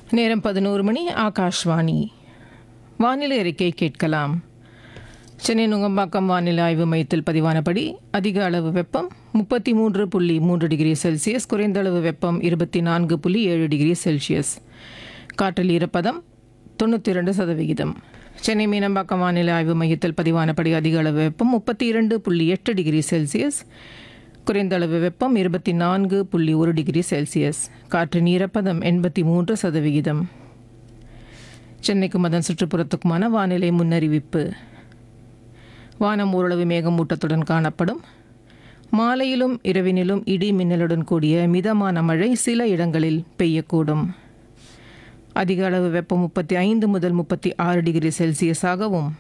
நேரம் பதினோரு மணி ஆகாஷ்வாணி வானிலை அறிக்கை கேட்கலாம் சென்னை நுங்கம்பாக்கம் வானிலை ஆய்வு மையத்தில் பதிவானபடி அதிக அளவு வெப்பம் முப்பத்தி மூன்று புள்ளி மூன்று டிகிரி செல்சியஸ் குறைந்த அளவு வெப்பம் இருபத்தி நான்கு புள்ளி ஏழு டிகிரி செல்சியஸ் காற்றில் ஈரப்பதம் தொண்ணூற்றி இரண்டு சதவிகிதம் சென்னை மீனம்பாக்கம் வானிலை ஆய்வு மையத்தில் பதிவானபடி அதிக அளவு வெப்பம் முப்பத்தி இரண்டு புள்ளி எட்டு டிகிரி செல்சியஸ் குறைந்த அளவு வெப்பம் இருபத்தி நான்கு புள்ளி ஒரு டிகிரி செல்சியஸ் காற்றின் ஈரப்பதம் எண்பத்தி மூன்று சதவிகிதம் சென்னைக்கும் அதன் சுற்றுப்புறத்துக்குமான வானிலை முன்னறிவிப்பு வானம் ஓரளவு மேகமூட்டத்துடன் காணப்படும் மாலையிலும் இரவினிலும் இடி மின்னலுடன் கூடிய மிதமான மழை சில இடங்களில் பெய்யக்கூடும் அதிக அளவு வெப்பம் முப்பத்தி ஐந்து முதல் முப்பத்தி ஆறு டிகிரி செல்சியஸாகவும்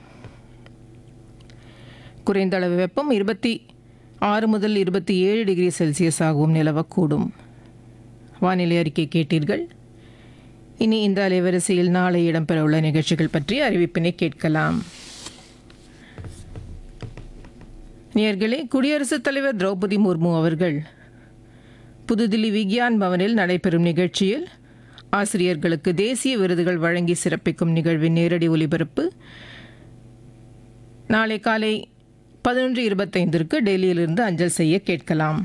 குறைந்த அளவு வெப்பம் இருபத்தி ஆறு முதல் இருபத்தி ஏழு டிகிரி செல்சியஸாகவும் நிலவக்கூடும் வானிலை அறிக்கை கேட்டீர்கள் இனி இந்த அலைவரிசையில் நாளை இடம்பெறவுள்ள நிகழ்ச்சிகள் பற்றி அறிவிப்பினை கேட்கலாம் நேர்களே குடியரசுத் தலைவர் திரௌபதி முர்மு அவர்கள் புதுதில்லி விக்யான் பவனில் நடைபெறும் நிகழ்ச்சியில் ஆசிரியர்களுக்கு தேசிய விருதுகள் வழங்கி சிறப்பிக்கும் நிகழ்வின் நேரடி ஒலிபரப்பு நாளை காலை பதினொன்று இருபத்தைந்திற்கு டெல்லியிலிருந்து அஞ்சல் செய்ய கேட்கலாம்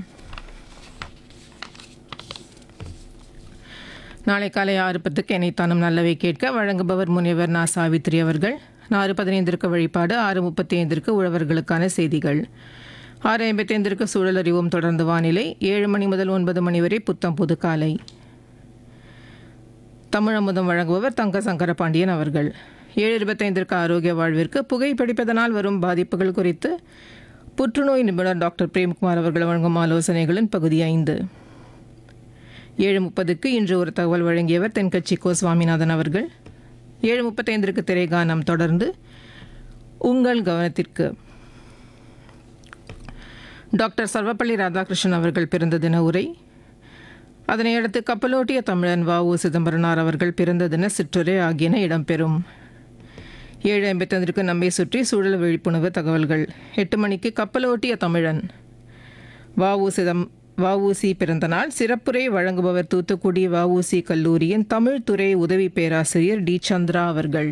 நாளை காலை ஆறு பத்துக்கு இணைத்தானும் நல்லவை கேட்க வழங்குபவர் முனைவர் நா சாவித்ரி அவர்கள் ஆறு பதினைந்திற்கு வழிபாடு ஆறு முப்பத்தி ஐந்திற்கு உழவர்களுக்கான செய்திகள் ஆறு ஐம்பத்தைந்திற்கு சூழல் அறிவும் தொடர்ந்து வானிலை ஏழு மணி முதல் ஒன்பது மணி வரை புத்தம் புது காலை தமிழமுதம் வழங்குபவர் தங்க சங்கர பாண்டியன் அவர்கள் ஏழு இருபத்தைந்திற்கு ஆரோக்கிய வாழ்விற்கு புகைப்பிடிப்பதனால் வரும் பாதிப்புகள் குறித்து புற்றுநோய் நிபுணர் டாக்டர் பிரேம்குமார் அவர்கள் வழங்கும் ஆலோசனைகளின் பகுதி ஐந்து ஏழு முப்பதுக்கு இன்று ஒரு தகவல் வழங்கியவர் தென்கட்சி கோ சுவாமிநாதன் அவர்கள் ஏழு முப்பத்தைந்திற்கு திரைகானம் தொடர்ந்து உங்கள் கவனத்திற்கு டாக்டர் சர்வப்பள்ளி ராதாகிருஷ்ணன் அவர்கள் பிறந்த தின உரை அதனையடுத்து கப்பலோட்டிய தமிழன் வ உ சிதம்பரனார் அவர்கள் பிறந்த தின சிற்றுரை ஆகியன இடம்பெறும் ஏழு ஐம்பத்தைந்திற்கு நம்மை சுற்றி சூழல் விழிப்புணர்வு தகவல்கள் எட்டு மணிக்கு கப்பலோட்டிய தமிழன் வஉ சிதம் வஉசி பிறந்த நாள் சிறப்புரை வழங்குபவர் தூத்துக்குடி வஉசி கல்லூரியின் தமிழ் துறை உதவி பேராசிரியர் டி சந்திரா அவர்கள்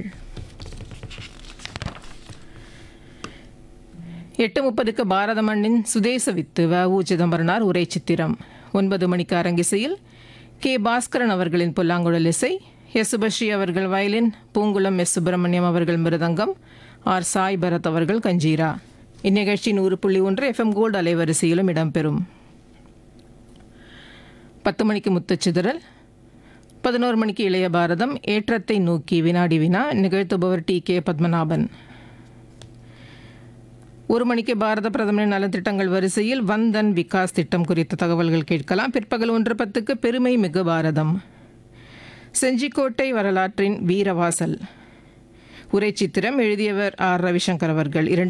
எட்டு முப்பதுக்கு பாரத மண்ணின் சுதேச வித்து வஉ சிதம்பரனார் உரை சித்திரம் ஒன்பது மணிக்கு அரங்கிசையில் கே பாஸ்கரன் அவர்களின் புல்லாங்குழல் இசை எஸ் சுபஸ்ரீ அவர்கள் வயலின் பூங்குளம் எஸ் சுப்பிரமணியம் அவர்கள் மிருதங்கம் ஆர் சாய் பரத் அவர்கள் கஞ்சீரா இந்நிகழ்ச்சி நூறு புள்ளி ஒன்று எஃப்எம் கோல்டு அலைவரிசையிலும் இடம்பெறும் பத்து மணிக்கு முத்துச்சிதறல் பதினோரு மணிக்கு இளைய பாரதம் ஏற்றத்தை நோக்கி வினாடி வினா நிகழ்த்துபவர் டி கே பத்மநாபன் ஒரு மணிக்கு பாரத பிரதமரின் நலத்திட்டங்கள் வரிசையில் வந்தன் விகாஸ் திட்டம் குறித்த தகவல்கள் கேட்கலாம் பிற்பகல் ஒன்று பத்துக்கு பெருமை மிகு பாரதம் செஞ்சிக்கோட்டை வரலாற்றின் வீரவாசல் உரை சித்திரம் எழுதியவர் ஆர் ரவிசங்கர் அவர்கள் இரண்டு